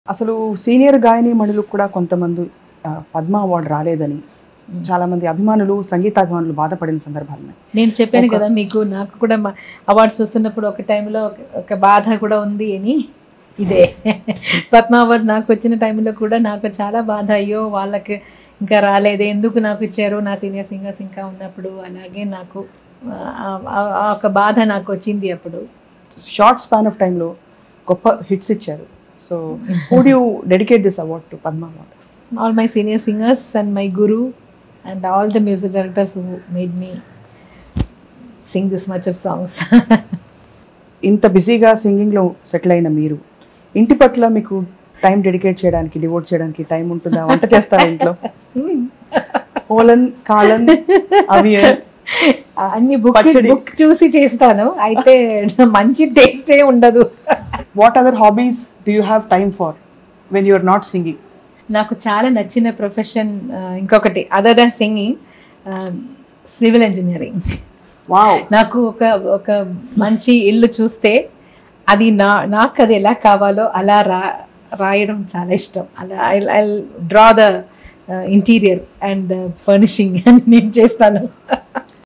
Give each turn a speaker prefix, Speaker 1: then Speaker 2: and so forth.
Speaker 1: అసలు సీనియర్ గాయని మణులకు కూడా కొంతమంది ఆ, పద్మ అవార్డు రాలేదని చాలా మంది అభిమానులు సంగీతాభిమానులు బాధపడిన సందర్భాలు ఉన్నాయి
Speaker 2: నేను చెప్పాను
Speaker 1: ఒక-
Speaker 2: కదా మీకు నాకు కూడా అవార్డ్స్ వస్తున్నప్పుడు ఒక టైంలో ఒక- ఒక బాధ కూడా ఉంది అని ఇదే పద్మ అవార్డ్ నాకు వచ్చిన టైంలో కూడా నాకు చాలా బాధ అయ్యో వాళ్ళకి ఇంకా రాలేదే ఎందుకు నాకు ఇచ్చారు నా సీనియర్ సింగర్స్ ఇంకా ఉన్నప్పుడు అలాగే నాకు ఆ- ఆ- ఆ ఒక బాధ నాకు వచ్చింది అప్పుడు
Speaker 1: షార్ట్ స్పాన్ ఆఫ్ టైంలో గొప్ప హిట్స్ ఇచ్చారు so who'd you dedicate this award to Padma award
Speaker 2: all my senior singers and my guru and all the music directors who made me sing this much of songs.
Speaker 1: ఇంత బిజీగా సింగింగ్లో settle అయిన మీరు ఇంటి పట్ల మీకు టైం డెడికేట్ చేయడానికి devote చేయడానికి time ఉంటుందా వంట చేస్తారా ఇంట్లో ఓలన్ కాలన్ అవి
Speaker 2: అన్ని బుక్
Speaker 1: పచ్చడి.
Speaker 2: బుక్ చూసి చేస్తాను అయితే మంచి టేస్టే ఉండదు
Speaker 1: what other hobbies do you have time for when you are not singing
Speaker 2: నాకు చాలా నచ్చిన ప్రొఫెషన్ ఇంకొకటి other than singing civil engineering
Speaker 1: wow
Speaker 2: నాకు ఒక ఒక మంచి ఇల్లు చూస్తే అది నా నాకు అది ఎలా కావాలో అలా రా రాయడం చాలా ఇష్టం అలా I I draw the interior and furnishing అని నేను చేస్తాను